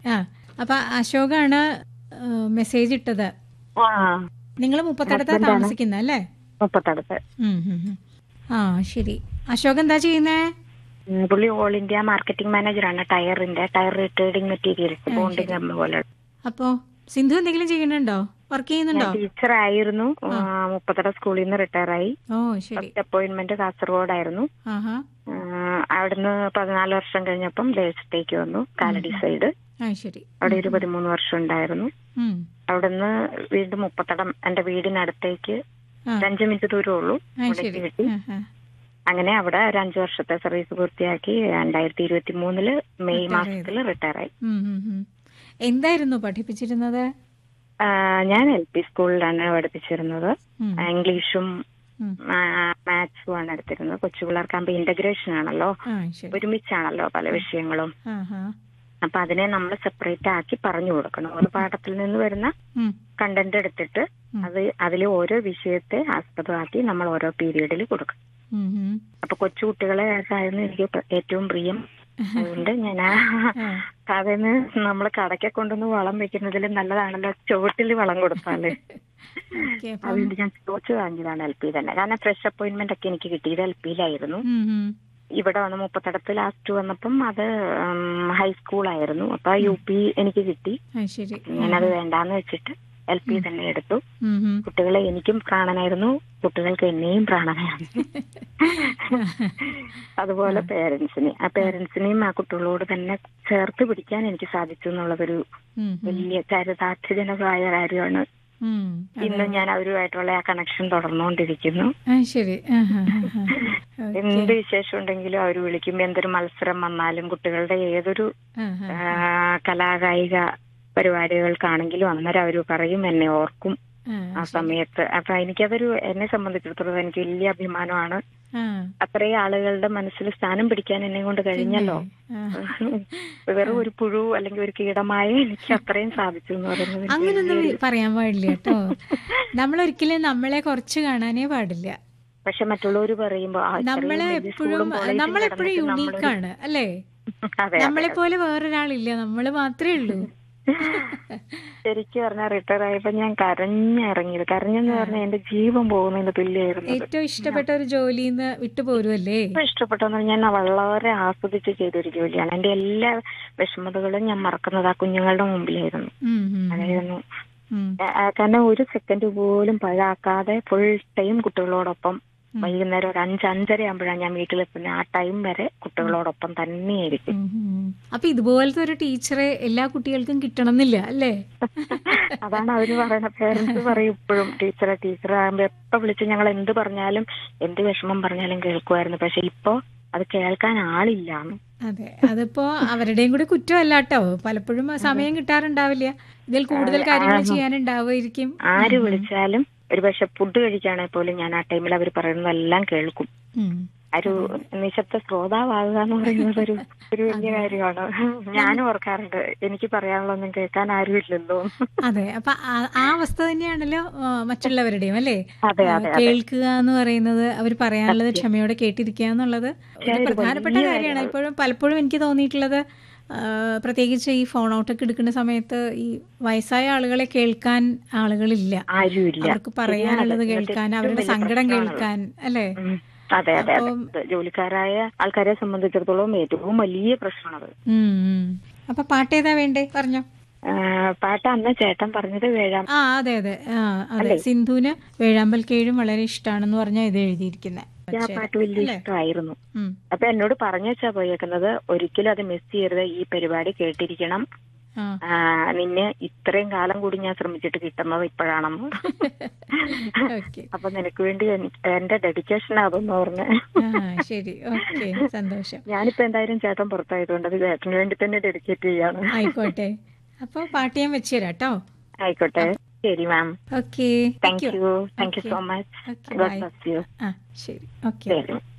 ആ അപ്പൊ അശോകാണ് മെസ്സേജ് ഇട്ടത് ആ നിങ്ങൾ മുപ്പത്തടുത്താ Husband ആണ്. താമസിക്കുന്നത് അല്ലേ മുപ്പത്തടുത്ത് ഉം, ഉം, ഉം. ആ ശരി അശോക് എന്താ ചെയ്യുന്നേ ഉം, പുള്ളി ഓൾ ഇന്ത്യ മാർക്കറ്റിംഗ് മാനേജറാണ് ടയറിന്റെ ടയർ ട്രേഡിംഗ് മെറ്റീരിയൽസ് ആ, ബോണ്ടിങ് ശരി. കമ്പനി പോലെ അപ്പോ സിന്ധു എന്തെങ്കിലും ചെയ്യുന്നുണ്ടോ വർക്ക് ചെയ്യുന്നുണ്ടോ ടീച്ചർ ആയിരുന്നു മുപ്പത്തട സ്കൂളിൽ നിന്ന് റിട്ടയർ ആയി ഓ ശരി ഫസ്റ്റ് അപ്പോയിന്റ്മെന്റ് കാസർഗോഡായിരുന്നു ആഹാ ആ, അവിടുന്ന് പതിനാല് വർഷം കഴിഞ്ഞപ്പം ദേശത്തേക്ക് വന്നു കാലടി സൈഡ് ആ ശരി അവിടെ ഒരു പതിമൂന്ന് വർഷം ഉണ്ടായിരുന്നു ഉം. അവിടുന്ന് വീണ്ടും മുപ്പത്തടം എന്റെ വീടിനടുത്തേക്ക് ആ. ഒരു അഞ്ച് മിനിറ്റ് ദൂരമേ ഉള്ളൂ ആ അവിടേക്ക് ശരി കിട്ടി ആ, ആ. അങ്ങനെ അവിടെ ഒരു അഞ്ചു വർഷത്തെ സർവീസ് പൂർത്തിയാക്കി രണ്ടായിരത്തി ഇരുപത്തി മൂന്നില് മെയ് Retire മാസത്തിൽ റിട്ടയർ ആയി ഉം, ഉം, ഉം. എന്തായിരുന്നു പഠിപ്പിച്ചിരുന്നത് ആ, ഞാൻ എൽ പി സ്കൂളിലാണ് പഠിപ്പിച്ചിരുന്നത് ഉം, ഇംഗ്ലീഷും ഉം. മാത്സും ആണ് എടുത്തിരുന്നത് കൊച്ചു പിള്ളേർക്കാകുമ്പോ ഇന്റഗ്രേഷൻ ആണല്ലോ ആ ശരി ഒരുമിച്ചാണല്ലോ പല വിഷയങ്ങളും ആഹാ അപ്പൊ അതിനെ നമ്മൾ സെപ്പറേറ്റ് ആക്കി പറഞ്ഞു കൊടുക്കണം ഒരു പാഠത്തിൽ നിന്ന് വരുന്ന ഉം, കണ്ടന്റ് എടുത്തിട്ട് ഉം. അത് അതിലെ ഓരോ വിഷയത്തെ ആസ്പദമാക്കി നമ്മൾ ഓരോ പീരീഡിൽ കൊടുക്കും ഉം, ഉം. അപ്പൊ കൊച്ചു കുട്ടികളെ ആയിരുന്നു എനിക്ക് പ്ര- ഏറ്റവും പ്രിയം അതുകൊണ്ട് ഞാൻ ആ ആ, അതിന് നമ്മൾ കടക്കെ കൊണ്ടുവന്ന് വളം വെക്കുന്നതിൽ നല്ലതാണല്ലോ ചുവട്ടിൽ വളം കൊടുത്താല് ഓക്കേ, അപ്പം- അതുകൊണ്ട് ഞാൻ ചോദിച്ചു വാങ്ങിയതാണ് എൽ പി തന്നെ കാരണം ഫ്രഷ് അപ്പോയിന്റ്മെന്റ് ഒക്കെ എനിക്ക് കിട്ടിയത് എൽ പിയിലായിരുന്നു ഉം, ഉം. ഇവിടെ വന്ന് മുപ്പത്തടത്ത് ലാസ്റ്റ് വന്നപ്പം അത് ഹൈസ്കൂളായിരുന്നു അപ്പൊ യു പി എനിക്ക് കിട്ടി ആ ശരി ഞാനത് വേണ്ടാന്ന് വെച്ചിട്ട് എൽ പി തന്നെ എടുത്തു ഉം, ഉം. കുട്ടികളെ എനിക്കും പ്രാണനായിരുന്നു കുട്ടികൾക്ക് എന്നെയും പ്രാണനായിരുന്നു അതുപോലെ പേരൻസിനെ ആ പേരൻസിനെയും ആ കുട്ടികളോട് തന്നെ ചേർത്ത് പിടിക്കാൻ എനിക്ക് സാധിച്ചു എന്നുള്ളതൊരു ഉം, ഉം. വലിയ ചരിതാർത്ഥ്യജനകമായ കാര്യമാണ് ഉം. ഇന്നും ഞാൻ അവരുമായിട്ടുള്ള ആ കണക്ഷൻ തുടർന്നുകൊണ്ടിരിക്കുന്നു ആ ശരി ആഹാ, ആഹാ. ഓക്കേ. എന്ത് വിശേഷം ഉണ്ടെങ്കിലും അവർ വിളിക്കും എന്തൊരു മത്സരം വന്നാലും കുട്ടികളുടെ ഏതൊരു ആഹാ. ആ, കലാകായിക പരിപാടികൾക്കാണെങ്കിലും അന്നേരം അവർ പറയും എന്നെ ഓർക്കും ആ, ആ ശരി. സമയത്ത് അപ്പൊ എനിക്കതൊരു എന്നെ സംബന്ധിച്ചിടത്തോളം എനിക്ക് വലിയ അഭിമാനമാണ് ആ, അത്രയും ആളുകളുടെ മനസ്സിൽ സ്ഥാനം പിടിക്കാൻ എന്നെ കൊണ്ട് കഴിഞ്ഞല്ലോ ആ. വെറും ഒരു പുഴു അല്ലെങ്കിൽ ഒരു കീടമായ എനിക്ക് അത്രയും സാധിച്ചു എന്ന് പറയുന്നത് എനിക്ക് അങ്ങനൊന്നും വലിയൊരു- പറയാൻ പാടില്ല കേട്ടോ നമ്മൾ ഒരിക്കലും നമ്മളെ കുറച്ച് കാണാനേ പാടില്ല പക്ഷെ മറ്റുള്ളവർ പറയുമ്പോ ആ, ഇത്രയും നമ്മളെ വലിയ എപ്പോഴും സ്കൂളും കോളേജും നമ്മളെപ്പോഴും കടന്നിട്ട് നമ്മളൊരു- യുണീക്കാണ് അല്ലേ അതെ നമ്മളെ പോലെ വേറൊരാളില്ല നമ്മൾ മാത്രമേ ഉള്ളൂ ശരിക്കും പറഞ്ഞാൽ റിട്ടയർ ആയപ്പോ ഞാൻ കരഞ്ഞിറങ്ങിയത് കരഞ്ഞെന്ന് പറഞ്ഞാൽ എന്റെ ജീവൻ പോകുന്നതിന് തുല്യമായിരുന്നു ഏറ്റവും ഇഷ്ടപ്പെട്ട ഒരു ജോലിന്ന് വിട്ടുപോരുമല്ലേ ഏറ്റവും ഇഷ്ടപ്പെട്ടെന്ന് പറഞ്ഞാൽ ഞാൻ വളരെ ആസ്വദിച്ച് ചെയ്തൊരു ജോലിയാണ് എന്റെ എല്ലാ വിഷമതകളും ഞാൻ മറക്കുന്നത് ആ കുഞ്ഞുങ്ങളുടെ മുമ്പിലായിരുന്നു ഉം, ഉം, അതായിരുന്നു ഉം. ആ- ആ കാരണം ഒരു സെക്കൻഡ് പോലും പഴാക്കാതെ ഫുൾ ടൈം കുട്ടികളോടൊപ്പം വൈകുന്നേരം ഒരു അഞ്ച് അഞ്ചര ആകുമ്പോഴാണ് ഞാൻ വീട്ടിലെത്തുന്നത് ആ ടൈം വരെ കുട്ടികളോടൊപ്പം തന്നെയായിരിക്കും ഉം, ഉം. അപ്പൊ ഇതുപോലത്തെ ഒരു ടീച്ചറെ എല്ലാ കുട്ടികൾക്കും കിട്ടണമെന്നില്ല അല്ലേ അതാണ് അവര് പറയണ പേരൻസ് പറയും ഇപ്പോഴും ടീച്ചറെ ടീച്ചർ ആകുമ്പോ എപ്പോ വിളിച്ച് ഞങ്ങൾ എന്ത് പറഞ്ഞാലും എന്ത് വിഷമം പറഞ്ഞാലും കേൾക്കുമായിരുന്നു പക്ഷെ ഇപ്പോ അത് കേൾക്കാൻ ആളില്ല അതെ അതിപ്പോ അവരുടെയും കൂടി കുറ്റമല്ല കേട്ടോ പലപ്പോഴും സമയം കിട്ടാറുണ്ടാവില്ല ഇതിൽ കൂടുതൽ കാര്യങ്ങൾ ചെയ്യാനുണ്ടാവുമായിരിക്കും ആര് വിളിച്ചാലും ഒരു പക്ഷെ ഫുഡ് കഴിക്കുകയാണെങ്കിൽ പോലും ഞാൻ ആ ടൈമിൽ അവർ പറയുന്നതെല്ലാം കേൾക്കും ഉം. ഒരു നിശബ്ദ ശ്രോതാവാകുക എന്ന് പറയുന്നത് ഒരു ഒരു വലിയ കാര്യമാണ് ഞാനും ഓർക്കാറുണ്ട് എനിക്ക് പറയാനുള്ളതൊന്നും കേൾക്കാൻ ആരും ഇല്ലല്ലോ അതെ അപ്പൊ ആ- ആ അവസ്ഥ തന്നെയാണല്ലോ ആ, മറ്റുള്ളവരുടെയും അല്ലേ അതെ ആ, അതെ അതെ കേൾക്കുക എന്ന് പറയുന്നത് അവർ പറയാനുള്ളത് ക്ഷമയോടെ കേട്ടിരിക്കുക എന്നുള്ളത് ഒരു ഒരു പ്രധാനപ്പെട്ട വലിയ കാര്യമാണ് കാര്യമാണ്. ഇപ്പോഴും പലപ്പോഴും എനിക്ക് തോന്നിയിട്ടുള്ളത് ആ, പ്രത്യേകിച്ച് ഈ ഫോൺ ഔട്ടൊക്കെ എടുക്കുന്ന സമയത്ത് ഈ വയസ്സായ ആളുകളെ കേൾക്കാൻ ആളുകളില്ല ആരുമില്ല അവർക്ക് പറയാനുള്ളത് കേൾക്കാൻ അവരുടെ സങ്കടം കേൾക്കാൻ അല്ലേ ഉം. അതെ അതെ അതെ അപ്പം- അതെ. ജോലിക്കാരായ ആൾക്കാരെ സംബന്ധിച്ചിടത്തോളം ഏറ്റവും വലിയ പ്രശ്നമാണത് ഉം, ഉം. അപ്പൊ പാട്ട് ഏതാ വേണ്ടേ പറഞ്ഞോ ആ, പാട്ട് അന്ന് ചേട്ടൻ പറഞ്ഞത് വേഴാം ആ അതെ അതെ ആ അതെ സിന്ധുവിന് വേഴാമ്പൽ കേഴും വളരെ ഇഷ്ടമാണെന്ന് പറഞ്ഞാ ഇത് എഴുതിയിരിക്കുന്നത് ആ പാട്ട് വലിയ ഇഷ്ടമായിരുന്നു ഉം. അപ്പൊ എന്നോട് പറഞ്ഞു വെച്ചാ പോയേക്കുന്നത് ഒരിക്കലും അത് മിസ് ചെയ്യരുത് ഈ പരിപാടി കേട്ടിരിക്കണം ആ ആ, നിന്നെ ഇത്രയും കാലം കൂടി ഞാൻ ശ്രമിച്ചിട്ട് കിട്ടുന്നത് ഇപ്പോഴാണെന്ന് ഓക്കെ അപ്പൊ നിനക്ക് വേണ്ടി എനിക്ക് എന്റെ ഡെഡിക്കേഷൻ അതെന്ന് പറഞ്ഞ ആ ശരി ഓക്കെ സന്തോഷം ഞാനിപ്പോ എന്തായാലും ചേട്ടൻ പുറത്തായതുകൊണ്ട് അത് ചേട്ടന് വേണ്ടി തന്നെ ഡെഡിക്കേറ്റ് ചെയ്യാണ് ആയിക്കോട്ടെ അപ്പൊ പാട്ട് ഞാൻ വെച്ചു തരാം കേട്ടോ ആയിക്കോട്ടെ ശരി ma'am okay thank you thank you so much okay God bye bless you ആ ശരി ഓക്കെ ശരി